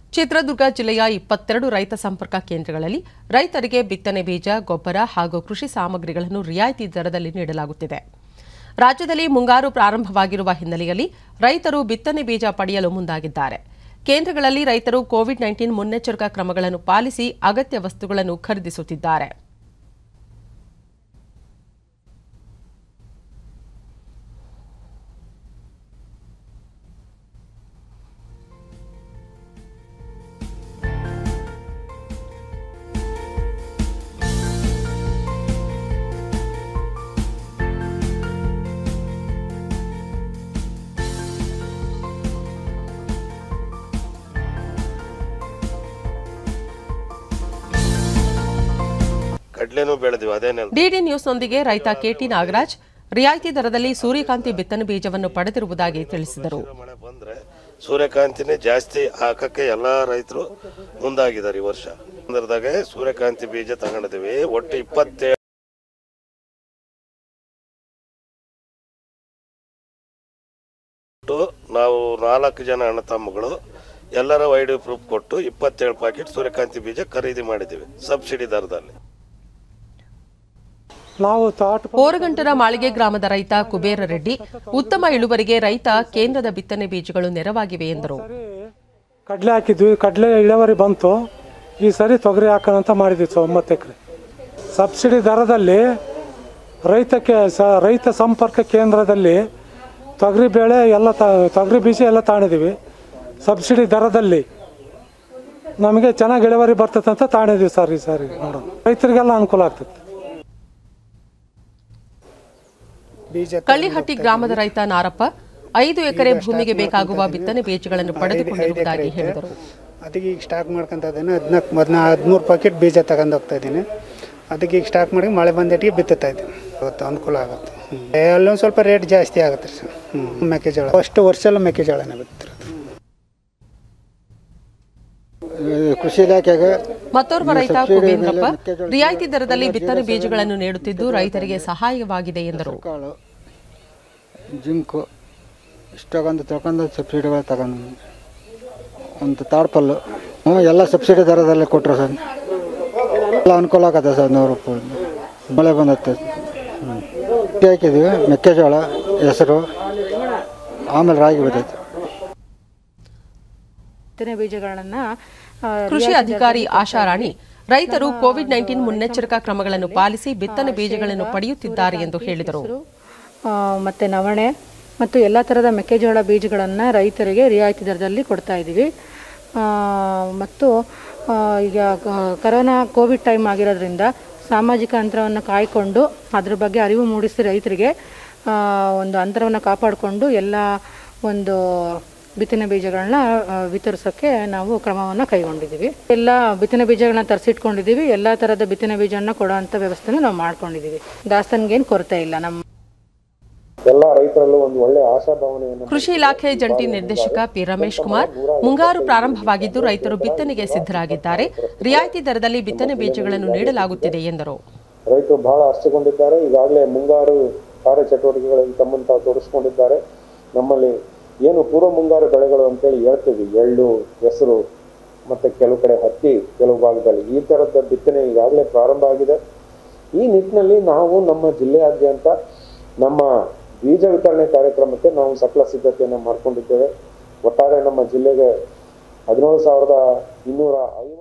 ಚಿತ್ರದುರ್ಗ ಜಿಲ್ಲೆಯ ಇಪ್ಪತ್ತೆರಡು ರೈತ ಸಂಪರ್ಕ ಕೇಂದ್ರಗಳಲ್ಲಿ ರೈತರಿಗೆ ಬಿತ್ತನೆ ಬೀಜ ಗೊಬ್ಬರ ಹಾಗೂ ಕೃಷಿ ಸಾಮಗ್ರಿಗಳನ್ನು ರಿಯಾಯಿತಿ ದರದಲ್ಲಿ ನೀಡಲಾಗುತ್ತಿದೆ ರಾಜ್ಯದಲ್ಲಿ ಮುಂಗಾರು ಪ್ರಾರಂಭವಾಗಿರುವ ಹಿನ್ನೆಲೆಯಲ್ಲಿ ರೈತರು ಬಿತ್ತನೆ ಬೀಜ ಪಡೆಯಲು ಮುಂದಾಗಿದ್ದಾರೆ ಕೇಂದ್ರಗಳಲ್ಲಿ ರೈತರು ಕೋವಿಡ್ ನೈನ್ಟೀನ್ ಮುನ್ನೆಚ್ಚರಿಕಾ ಕ್ರಮಗಳನ್ನು ಪಾಲಿಸಿ ಅಗತ್ಯ ವಸ್ತುಗಳನ್ನು ಖರೀದಿಸುತ್ತಿದ್ದಾರೆ ಕಡ್ಲೆನೂ ಬೆಳೆದಿವಿ ಅದೇನೆಲ್ಲ ಡಿಡಿ ನ್ಯೂಸ್ನೊಂದಿಗೆ ರೈತ ಕೆಟಿ ನಾಗರಾಜ್ ರಿಯಾಯಿತಿ ದರದಲ್ಲಿ ಸೂರ್ಯಕಾಂತಿ ಬಿತ್ತನೆ ಬೀಜವನ್ನು ಪಡೆದಿರುವುದಾಗಿ ತಿಳಿಸಿದರು ಮಳೆ ಬಂದ್ರೆ ಸೂರ್ಯಕಾಂತಿನೇ ಜಾಸ್ತಿ ಹಾಕಕ್ಕೆ ಎಲ್ಲಾ ರೈತರು ಮುಂದಾಗಿದ್ದಾರೆ ಈ ವರ್ಷ ಸಂದರ್ಭದಾಗ ಸೂರ್ಯಕಾಂತಿ ಬೀಜ ತಗೊಂಡಿದೀವಿ ಒಟ್ಟು ಇಪ್ಪತ್ತೇಳು ನಾವು ನಾಲ್ಕು ಜನ ಅಣ್ಣ ತಮ್ಮಗಳು ಎಲ್ಲರ ವೈಡ್ ಪ್ರೂಫ್ ಕೊಟ್ಟು ಇಪ್ಪತ್ತೇಳು ಪ್ಯಾಕೆಟ್ ಸೂರ್ಯಕಾಂತಿ ಬೀಜ ಖರೀದಿ ಮಾಡಿದ್ದೀವಿ ಸಬ್ಸಿಡಿ ದರದಲ್ಲಿ ನಾವು ತೋಟ ಕೋರಗಂಟರ ಮಾಳಿಗೆ ಗ್ರಾಮದ ರೈತ ಕುಬೇರ ರೆಡ್ಡಿ ಉತ್ತಮ ಇಳುವರಿಗೆ ರೈತ ಕೇಂದ್ರದ ಬಿತ್ತನೆ ಬೀಜಗಳು ನೆರವಾಗಿವೆ ಎಂದರು ಕಡಲೆ ಹಾಕಿದ್ವಿ ಕಡಲೆ ಇಳುವರಿ ಬಂತು ಈ ಸರಿ ತೊಗರಿ ಹಾಕೋಣ ಅಂತ ಮಾಡಿದ್ವಿ ಸೊ ಒಂಬತ್ತು ಎಕರೆ ಸಬ್ಸಿಡಿ ದರದಲ್ಲಿ ರೈತಕ್ಕೆ ಸ ರೈತ ಸಂಪರ್ಕ ಕೇಂದ್ರದಲ್ಲಿ ತೊಗರಿ ಬೇಳೆ ಎಲ್ಲ ತ ತೊಗರಿ ಬೀಜ ಎಲ್ಲ ತಾಣಿದ್ದೀವಿ ಸಬ್ಸಿಡಿ ದರದಲ್ಲಿ ನಮಗೆ ಚೆನ್ನಾಗಿ ಇಳುವರಿ ಬರ್ತದೆ ಅಂತ ತಾಣಿದ್ದೀವಿ ಸರ್ ಈ ಸಾರಿ ನೋಡೋಣ ರೈತರಿಗೆಲ್ಲ ಅನುಕೂಲ ಆಗ್ತದೆ ಕಳ್ಳಿಹಟ್ಟಿ ಗ್ರಾಮದ ರೈತ ನಾರಪ್ಪ ಐದು ಎಕರೆ ಭೂಮಿಗೆ ಬೇಕಾಗುವ ಬಿತ್ತನೆ ಬೀಜಗಳನ್ನು ಪಡೆದುಕೊಂಡಿರುವುದಾಗಿ ಹೇಳಿದರು ಅದಕ್ಕೆ ಈಗ ಸ್ಟಾಕ್ ಮಾಡ್ಕೊಂತ ಇದ್ದೀನಿ ಹದಿನಾಲ್ಕು ಮೊದಲ ಹದಿಮೂರು ಪ್ಯಾಕೆಟ್ ಬೀಜ ತಗೊಂಡು ಹೋಗ್ತಾ ಇದ್ದೀನಿ ಅದಕ್ಕೆ ಈಗ ಸ್ಟಾಕ್ ಮಾಡಿ ಮಳೆ ಬಂದಿಟ್ಟಿಗೆ ಬಿತ್ತುತ್ತಾ ಇದ್ದೀನಿ ಇವತ್ತು ಅನುಕೂಲ ಆಗುತ್ತೆ ಹ್ಮ್. ಅಲ್ಲೊಂದು ಸ್ವಲ್ಪ ರೇಟ್ ಜಾಸ್ತಿ ಆಗುತ್ತೆ ಸರ್ ಹ್ಞೂ ಮೆಕ್ಕೆಜೋಳ ಅಷ್ಟು ವರ್ಷ ಎಲ್ಲ ಮೆಕ್ಕೆಜೋಳನೇ ಬಿತ್ತಿರೋದು ಕೃಷಿ ಇಲಾಖೆಗೆ ಮತ್ತೋರ್ವ ರೈತ ಕುಬೇಂದ್ರಪ್ಪ ರಿಯಾಯಿತಿ ದರದಲ್ಲಿ ಬಿತ್ತನೆ ಬೀಜಗಳನ್ನು ನೀಡುತ್ತಿದ್ದು ರೈತರಿಗೆ ಸಹಾಯವಾಗಿದೆ ಎಂದರು ಕಾಳು ಜಿಂಕು ಇಷ್ಟೊಂದು ತಗೊಂಡು ಸಬ್ಸಿಡಿಗಳು ತಗೊಂಡು ಒಂದು ತಾಡ್ಪಲ್ಲು ಹ್ಞೂ ಎಲ್ಲ ಸಬ್ಸಿಡಿ ದರದಲ್ಲೇ ಕೊಟ್ಟರು ಸರ್ ಎಲ್ಲ ಅನುಕೂಲ ಆಗತ್ತೆ ಸರ್ ನೂರು ರೂಪಾಯಿ ಮಳೆ ಬಂದತ್ತೆ ಹ್ಞೂ ಹಾಕಿದ್ವಿ ಮೆಕ್ಕೆಜೋಳ ಹೆಸರು ಆಮೇಲೆ ರಾಗಿ ಬಿದ್ದೈತೆ ಬಿತ್ತನೆ ಬೀಜಗಳನ್ನ ಆ, ಕೃಷಿ ಅಧಿಕಾರಿ ಆಶಾರಾಣಿ ರೈತರು ಕೋವಿಡ್ ನೈನ್ಟೀನ್ ಮುನ್ನೆಚ್ಚರಿಕಾ ಕ್ರಮಗಳನ್ನು ಪಾಲಿಸಿ ಬಿತ್ತನೆ ಬೀಜಗಳನ್ನು ಪಡೆಯುತ್ತಿದ್ದಾರೆ ಎಂದು ಹೇಳಿದರು ಆ, ಮತ್ತೆ ನವಣೆ ಮತ್ತು ಎಲ್ಲ ಥರದ ಮೆಕ್ಕೆಜೋಳ ಬೀಜಗಳನ್ನು ರೈತರಿಗೆ ರಿಯಾಯಿತಿ ದರದಲ್ಲಿ ಕೊಡ್ತಾ ಇದ್ದೀವಿ ಆ, ಮತ್ತು ಆ, ಈಗ ಕ- ಕರೋನಾ ಕೋವಿಡ್ ಟೈಮ್ ಆಗಿರೋದ್ರಿಂದ ಸಾಮಾಜಿಕ ಅಂತರವನ್ನು ಕಾಯ್ಕೊಂಡು ಅದ್ರ ಬಗ್ಗೆ ಅರಿವು ಮೂಡಿಸಿ ರೈತರಿಗೆ ಆ, ಒಂದು ಅಂತರವನ್ನು ಕಾಪಾಡಿಕೊಂಡು ಎಲ್ಲ ಒಂದು ಬಿತ್ತನೆ ಬೀಜಗಳನ್ನ ವಿತರಿಸೋಕ್ಕೆ ನಾವು ಕ್ರಮವನ್ನು ಕೈಗೊಂಡಿದ್ದೀವಿ ಎಲ್ಲ ಬಿತ್ತನೆ ಬೀಜಗಳನ್ನ ತರಿಸಿಟ್ಕೊಂಡಿದ್ದೀವಿ ಎಲ್ಲ ಥರದ ಬಿತ್ತನೆ ಬೀಜವನ್ನು ಕೊಡೋವಂಥ ವ್ಯವಸ್ಥೆನೂ ನಾವು ಮಾಡ್ಕೊಂಡಿದ್ದೀವಿ ದಾಸ್ತನ್ಗೇನು ಕೊರತೆ ಇಲ್ಲ ನಮ್ಮ ಎಲ್ಲ ರೈತರಲ್ಲೂ ಒಂದು ಒಳ್ಳೆ ಆಶಾಭಾವನೆಯನ್ನು ಕೃಷಿ ಇಲಾಖೆ ಜಂಟಿ ನಿರ್ದೇಶಕ ಪಿ ರಮೇಶ್ ಕುಮಾರ್ ಮುಂಗಾರು ಪ್ರಾರಂಭವಾಗಿದ್ದು ರೈತರು ಬಿತ್ತನೆಗೆ ಸಿದ್ಧರಾಗಿದ್ದಾರೆ ರಿಯಾಯಿತಿ ದರದಲ್ಲಿ ಬಿತ್ತನೆ ಬೀಜಗಳನ್ನು ನೀಡಲಾಗುತ್ತಿದೆ ಎಂದರು ರೈತರು ಬಹಳ ಹರ್ಷಗೊಂಡಿದ್ದಾರೆ ಈಗಾಗಲೇ ಮುಂಗಾರು ಕಾರ್ಯಚಟುವಟಿಕೆಗಳಲ್ಲಿ ತಮ್ಮನ್ನು ತಾವು ತೊಡಗಿಸ್ಕೊಂಡಿದ್ದಾರೆ ನಮ್ಮಲ್ಲಿ ಏನು ಪೂರ್ವ ಮುಂಗಾರು ಬೆಳೆಗಳು ಅಂತೇಳಿ ಹೇಳ್ತೀವಿ ಎಳ್ಳು ಹೆಸರು ಮತ್ತು ಕೆಲವು ಕಡೆ ಹತ್ತಿ ಕೆಲವು ಭಾಗದಲ್ಲಿ ಈ ಥರದ ಬಿತ್ತನೆ ಈಗಾಗಲೇ ಪ್ರಾರಂಭ ಆಗಿದೆ ಈ ನಿಟ್ಟಿನಲ್ಲಿ ನಾವು ನಮ್ಮ ಜಿಲ್ಲೆಯಾದ್ಯಂತ ನಮ್ಮ ಬೀಜ ವಿತರಣೆ ಕಾರ್ಯಕ್ರಮಕ್ಕೆ ನಾವು ಸಕಲ ಸಿದ್ಧತೆಯನ್ನು ಮಾಡಿಕೊಂಡಿದ್ದೇವೆ ಒಟ್ಟಾರೆ ನಮ್ಮ ಜಿಲ್ಲೆಗೆ ಹದಿನೇಳು ಸಾವಿರದ ಇನ್ನೂರ ಐವತ್ತು